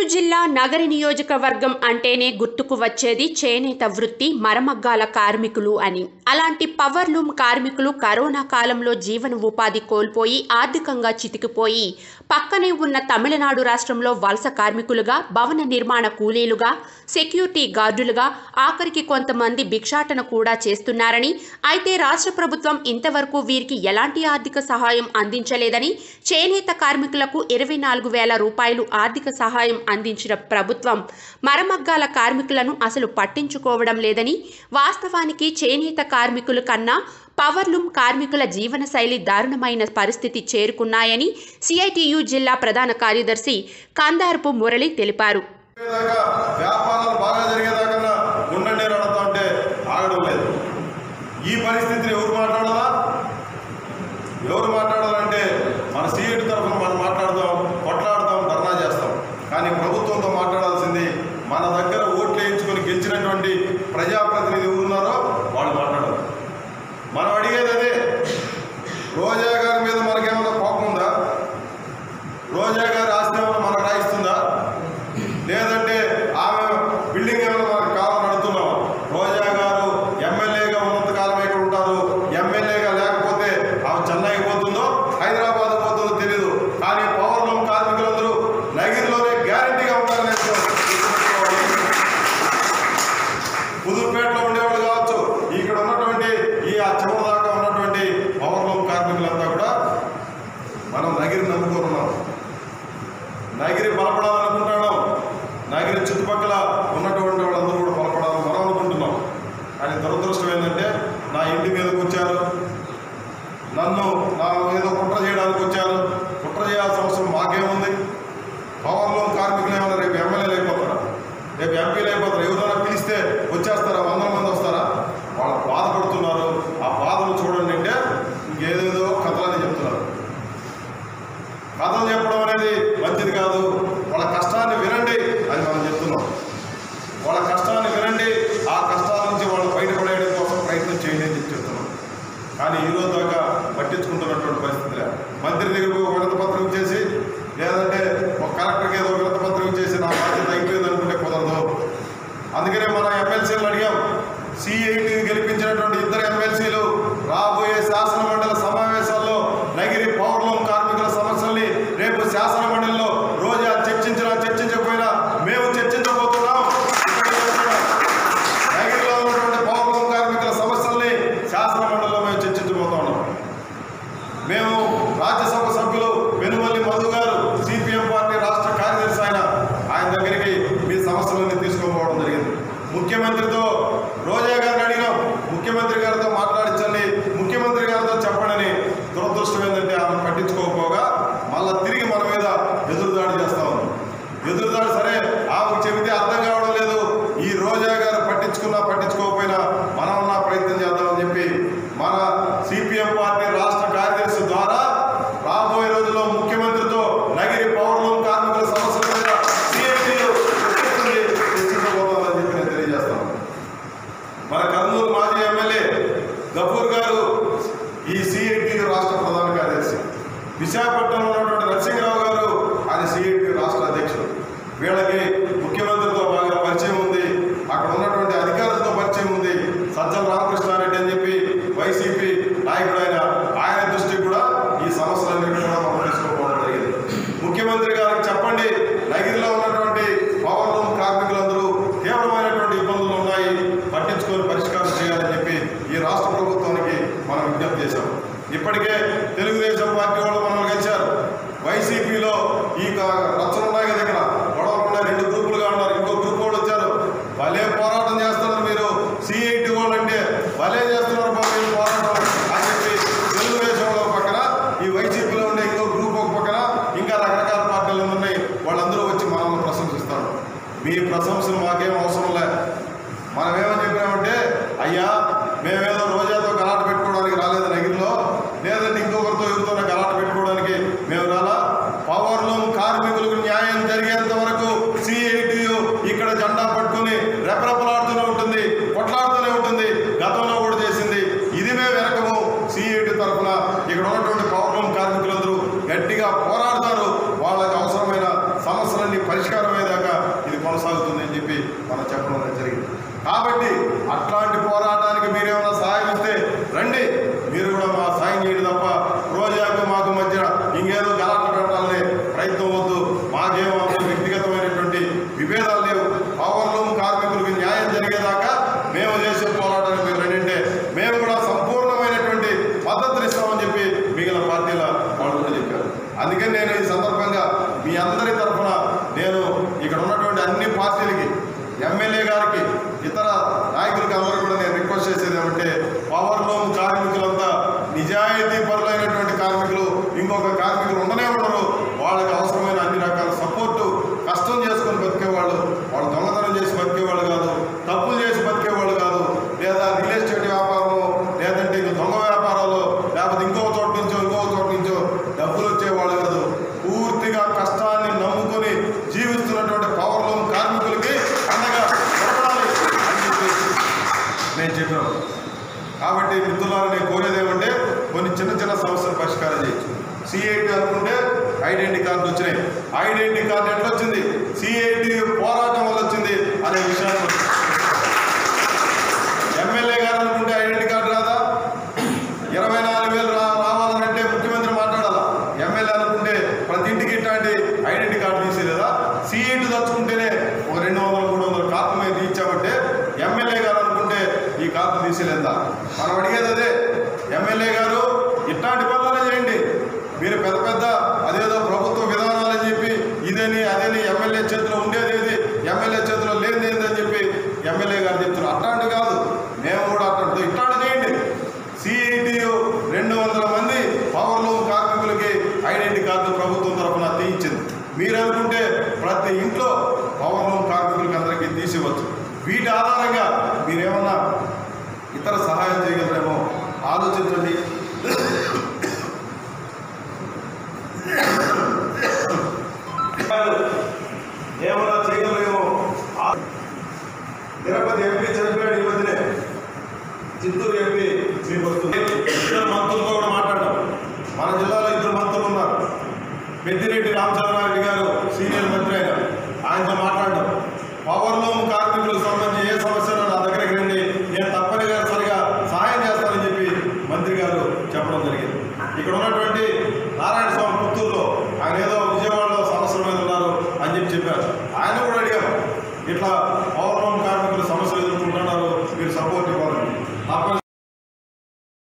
జిల్లా నగరి నియోజకవర్గం అంటేనే గుర్తుకు వచ్చేది చేనేత వృత్తి మరమగ్గాల కార్మికులు అని అలాంటి పవర్ లూమ్ కార్మికులు కరోనా కాలంలో జీవన ఉపాధి కోల్పోయి ఆర్థికంగా చితికిపోయి పక్కనే ఉన్న తమిళనాడు రాష్ట్రంలో వలస కార్మికులుగా భవన నిర్మాణ కూలీలుగా సెక్యూరిటీ గార్డులుగా ఆఖరికి కొంతమంది భిక్షాటన కూడా చేస్తున్నారని అయితే రాష్ట్ర ప్రభుత్వం ఇంతవరకు వీరికి ఎలాంటి ఆర్థిక సహాయం అందించలేదని చేనేత కార్మికులకు ఇరవై నాలుగు వేల రూపాయలు ఆర్థిక సహాయం అందించిన ప్రభుత్వం మరమగ్గాల కార్మికులను అసలు పట్టించుకోవడం లేదని వాస్తవానికి చేనేత కార్మికుల కన్నా పవర్లూమ్ కార్మికుల జీవనశైలి దారుణమైన పరిస్థితి చేరుకున్నాయని సిఐటియు జిల్లా ప్రధాన కార్యదర్శి కందార్పు మురళి తెలిపారు దాకా వ్యాపారాలు బాగా జరిగేదాకా ఉండండి అని అడుగుతా ఉంటే ఆగడం లేదు ఈ పరిస్థితిని ఎవరు మాట్లాడాలా ఎవరు మాట్లాడాలంటే మన సీఎట్ తరఫున మనం మాట్లాడదాం కొట్లాడదాం ధర్నా చేస్తాం కానీ ప్రభుత్వంతో మాట్లాడాల్సింది మన దగ్గర ఓట్లు వేయించుకొని గెలిచినటువంటి ప్రజాప్రతినిధి ఎవరున్నారో వాళ్ళు మాట్లాడాలి మనం అడిగేది అదే రోజా గారి మీద మనకేమైనా కోపం ఉందా రోజా గారి ఆస్తి ఏమైనా మనకు రాయిస్తుందా లేదంటే ఆమె బిల్డింగ్ ఏమైనా మనకు కావాలని అడుగుతున్నాం రోజా గారు ఎమ్మెల్యేగా ఉన్నంత కాలం ఇక్కడ ఉంటారు ఎమ్మెల్యేగా లేకపోతే ఆమె చెన్నైకి పోతుందో హైదరాబాద్ పోతుందో తెలియదు కానీ పవర్ లూమ్ కార్మికులందరూ నగిరిలోనే గ్యారంటీగా ఉంటారని పుదుపేటలో ఉండేవాళ్ళు కావచ్చు ఇక్కడ ఉన్నటువంటి ఈ ఆ చివరి దాకా ఉన్నటువంటి పవర్ లూమ్ కార్మికులంతా కూడా మనం నగిరి నమ్ముకున్నాం నగిరి బలపడాలనుకుంటున్నాం నగిరి చుట్టుపక్కల ఉన్నటువంటి వాళ్ళందరూ కూడా బలపడాలని మనం అనుకుంటున్నాం కానీ దురదృష్టం ఏంటంటే నా ఇంటి మీదకి వచ్చారు నన్ను నా మీద కుట్ర చేయడానికి వచ్చారు కుట్ర చేయాల్సిన అవసరం మాకేముంది పవర్లో కార్మికులు ఏమన్నా రేపు ఎమ్మెల్యేలు అయిపోతారా రేపు ఎంపీలు అయిపోతారా ఎవరైనా పిలిస్తే వచ్చేస్తారా వందల మంది వస్తారా వాళ్ళు బాధపడుతున్నారు ఆ బాధను చూడండి అంటే ఇంకేదేదో కథలని చెప్తున్నారు కథలు చెప్పడం అనేది మంచిది కాదు వాళ్ళ కష్టాన్ని వినండి అని మనం చెప్తున్నాం వాళ్ళ కష్టాన్ని వినండి ఆ కష్టాల నుంచి వాళ్ళు బయటపడేయడం కోసం ప్రయత్నం చేయండి అని చెప్పి చెప్తున్నాం కానీ ఈ రోజు దాకా పట్టించుకుంటున్నటువంటి పరిస్థితి లేదు మంత్రి దగ్గర పోయి ఒక వినతి పత్రం ఇచ్చేసి లేదంటే ఒక కలెక్టర్కి ఏదో వినతి పత్రం ఇచ్చేసి నా బాధ్యత అయిపోయింది అనుకుంటే కుదరదు అందుకనే మన ఎమ్మెల్సీలు అడిగాం సిఐటి గెలిపించినటువంటి ఇద్దరు ఎమ్మెల్సీలు రాబోయే శాసన మండలి సమావేశాల్లో నగిరి పౌర్లం కార్మికుల సమస్యల్ని రేపు శాసన మండలిలో రోజా చర్చించినా చర్చించకపోయినా మేము చర్చించబోతున్నాం నగిరిలో ఉన్నటువంటి పౌర్లం కార్మికుల సమస్యల్ని శాసన మండలిలో మేము చర్చించబోతున్నాం మేము రాజ్యసభ సభ్యులు వెనుమల్లి మధు గారు సిపిఎం పార్టీ రాష్ట్ర కార్యదర్శి ఆయన ఆయన దగ్గరికి మీ సమస్యలన్నీ తీసుకోకపోవడం జరిగింది ముఖ్యమంత్రితో రోజా గారిని అడిగాం ముఖ్యమంత్రి గారితో మాట్లాడించండి ముఖ్యమంత్రి గారితో చెప్పండి అని దురదృష్టం ఏంటంటే ఆమె పట్టించుకోకపోగా మళ్ళా తిరిగి మన మీద ఎదురుదాడి చేస్తా ఉంది ఎదురుదాడి సరే ఆమెకు చెబితే అర్థం కావడం లేదు ఈ రోజా గారు పట్టించుకున్నా పట్టించుకోకపోయినా మనం ఉన్న ప్రయత్నం చేద్దామని చెప్పి మన సిపిఎం పార్టీ రాష్ట్ర కార్యదర్శి ద్వారా రాబోయే రోజుల్లో ముఖ్యమంత్రితో నగిరి పౌర్లం కార్మికుల సమస్యల మీద CIT చర్చిస్తుంది, చర్చించబోతోందని చెప్పి నేను తెలియజేస్తాను మన కర్నూలు మాజీ ఎమ్మెల్యే గఫూర్ గారు ఈ సిఐటి రాష్ట్ర ప్రధాన కార్యదర్శి విశాఖపట్నంలో ఉన్నటువంటి నరసింహరావు గారు ఆయన సిఐటి రాష్ట్ర అధ్యక్షుడు వీళ్ళకి ముఖ్యమంత్రితో బాగా పరిచయం ఉంది అక్కడ ఉన్నటువంటి అధికారులతో పరిచయం ఉంది సజ్జల రామకృష్ణారెడ్డి అని చెప్పి వైసీపీ నాయకుడు ఆయన ఆయన దృష్టికి కూడా ఈ సమస్యలన్నింటినీ కూడా మనం తీసుకోకపోవడం జరిగింది ముఖ్యమంత్రి గారికి చెప్పండి నగిరిలో ఉన్నటువంటి పవర్ లూమ్ కార్మికులందరూ తీవ్రమైనటువంటి ఇబ్బందులు ఉన్నాయి పట్టించుకొని పరిష్కారం చేయాలని చెప్పి ఈ రాష్ట్ర ప్రభుత్వానికి మనం విజ్ఞప్తి చేశాం ఇప్పటికే తెలుగుదేశం పార్టీ వాళ్ళు మనల్ని కలిశారు వైసీపీలో ఈ క- రచ్చలు ఉన్నాయి కదా ఇక్కడ గొడవలు ఉన్నాయి రెండు గ్రూపులుగా ఉన్నారు ఇంకో గ్రూప్ వాళ్ళు వచ్చారు భలే పోరాటం చేస్తున్నారు మీరు సిఐటి వాళ్ళు అంటే భలే చేస్తున్నారు బాబు మీరు పోరాటం అని చెప్పి తెలుగుదేశం వాళ్ళ ఒక పక్కన ఈ వైసీపీలో ఉండే ఇంకో గ్రూప్ ఒక పక్కన ఇంకా రకరకాల పార్టీలు ఉన్నాయి వాళ్ళందరూ వచ్చి మనల్ని ప్రశంసిస్తారు మీ ప్రశంసలు మాకేం అవసరం లే మనం ఏమని చెప్పామంటే అయ్యా మేమేదో రోజాతో గలాట పెట్టుకోవడానికి రాలేదు నగిరిలో లేదంటే ఇంకొకరితో ఎవరితోనే గలాట పెట్టుకోవడానికి మేము రాలా పవర్ లూమ్ కార్మికులకు న్యాయం జరిగేంత వరకు సిఐటియు ఇక్కడ జెండా పట్టుకొని రెపరెపలాడుతూనే ఉంటుంది కొట్లాడుతూనే ఉంటుంది గతంలో కూడా చేసింది ఇది మేము వెనకము సిఐటి తరఫున ఇక్కడ ఉన్నటువంటి పవర్ లూమ్ కార్మికులందరూ గట్టిగా పోరాడతారు వాళ్ళకి అవసరమైన సమస్యలన్నీ పరిష్కారం అయ్యేదాకా చెప్పడం జరిగింది కాబట్టి అట్లాంటి పోరాటానికి మీరేమైనా సహాయం ఇస్తే రండి మీరు కూడా మా సాయం చేయండి తప్ప రోజాకు మాకు మధ్య ఇంకేదో గలాట పెట్టాలనే ప్రయత్నం వద్దు మాకేమో అంత వ్యక్తిగతమైనటువంటి విభేదాలు లేవు పవర్ లూమ్ కార్మికులకు న్యాయం జరిగేదాకా మేము చేసే పోరాటానికి మీరు రండి మేము కూడా సంపూర్ణమైనటువంటి మద్దతులు ఇస్తామని చెప్పి మిగిలిన పార్టీల వాళ్ళు కూడా చెప్పారు అందుకని నేను ఈ సందర్భంగా మీ అందరి తరఫున నేను ఇక్కడ ఉన్నటువంటి అన్ని పార్టీలకి ఎమ్మెల్యే గారికి ఇతర నాయకులకి అందరూ కూడా నేను రిక్వెస్ట్ చేసేది ఏమంటే పవర్ లూమ్ కార్మికులంతా నిజాయితీ పరులైనటువంటి కార్మికులు ఇంకొక కార్మికులు ఉండనే ఉండరు వాళ్ళకి అవసరమైన అన్ని రకాల సపోర్టు కష్టం చేసుకొని బతికేవాళ్ళు వాళ్ళు దొంగతనం చేసి బతికేవాళ్ళు కాదు తప్పులు చేసి బతికేవాళ్ళు కాదు లేదా రియల్ ఎస్టేట్ వ్యాపారం లేదంటే ఇంక దొంగ వ్యాపారాలు లేకపోతే ఇంకో చోట నుంచో ఇంకో చోట నుంచో డబ్బులు వచ్చేవాళ్ళు కాదు పూర్తిగా కష్టాన్ని నమ్ముకొని జీవిస్తున్నటువంటి పవర్ లూమ్ కార్మికులకి అండగా నిలబడాలి అని చెప్పి నేను చెప్పాను కాబట్టి మిత్రులారా నేను కోరేది ఏమంటే కొన్ని చిన్న చిన్న సమస్యలు పరిష్కారం చేయొచ్చు సిఐటి అనుకుంటే ఐడెంటిటీ కార్డు వచ్చినాయి ఐడెంటిటీ కార్డు ఎట్లా వచ్చింది సిఐటి పోరాటం వల్ల వచ్చింది అనే విషయాన్ని ఎమ్మెల్యే గారు అనుకుంటే ఐడెంటిటీ కార్డు రాదా ఇరవై నాలుగు వేలు రా రావాలనంటే ముఖ్యమంత్రి మాట్లాడాలా ఎమ్మెల్యే అనుకుంటే ప్రతి ఇంటికి ఇట్లాంటి ఐడెంటిటీ కార్డు తీసేదా సీఈటీ తెచ్చుకుంటేనే ఒక రెండు వందల మూడు వందల కార్డు మీద ఇచ్చామంటే ఎమ్మెల్యే గారు అనుకుంటే ఈ కార్డు తీసేలేదా మనం అడిగేది అదే ఎమ్మెల్యే గారు ఇట్లాంటి పనులనే చేయండి మీరు పెద్ద పెద్ద అదేదో ప్రభుత్వ విధానాలని చెప్పి ఇదేని అదేని ఎమ్మెల్యే చేతిలో ఉండేది ఏది ఎమ్మెల్యే చేతిలో లేనిది ఏంది అని చెప్పి ఎమ్మెల్యే గారు చెప్తున్నారు అట్లాంటి కాదు మేము కూడా అట్లాంటి ఇట్లాంటి చేయండి సిఐటియు రెండు వందల మంది పవర్ లూమ్ కార్మికులకి ఐడెంటిటీ కార్డు ప్రభుత్వం తరఫున తీయించింది మీరు అనుకుంటే ప్రతి ఇంట్లో పవర్ లూమ్ కార్మికులకి అందరికీ తీసివచ్చు వీటి ఆధారంగా మీరేమన్నా ఇతర సహాయం చేయగలరేమో ఆలోచించండి ఏమన్నా చేయగలరేమో ఆ- తిరుపతి ఎంపీ చనిపోయాడు ఈ మధ్యనే చిత్తూరు ఎంపీ మీకు వస్తుంది ఇద్దరు మంత్రులతో కూడా మాట్లాడడం మన జిల్లాలో ఇద్దరు మంత్రులు ఉన్నారు పెద్దిరెడ్డి రామచంద్రారెడ్డి గారు సీనియర్ మంత్రి అయిన ఆయనతో మాట్లాడడం పవర్ లూమ్ కార్మికులకు సంబంధించి ఏ సమస్యలో నా దగ్గరికి రండి నేను తప్పనిసరిగా సహాయం చేస్తానని చెప్పి మంత్రి గారు చెప్పడం జరిగింది ఇక్కడ ఉన్నటువంటి నారాయణ స్వామి పుత్తూరులో ఆయన ఏదో విజయవాడలో సమస్యల మీద ఉన్నారు అని చెప్పి చెప్పారు ఆయన కూడా అడిగాం ఇట్లా పవర్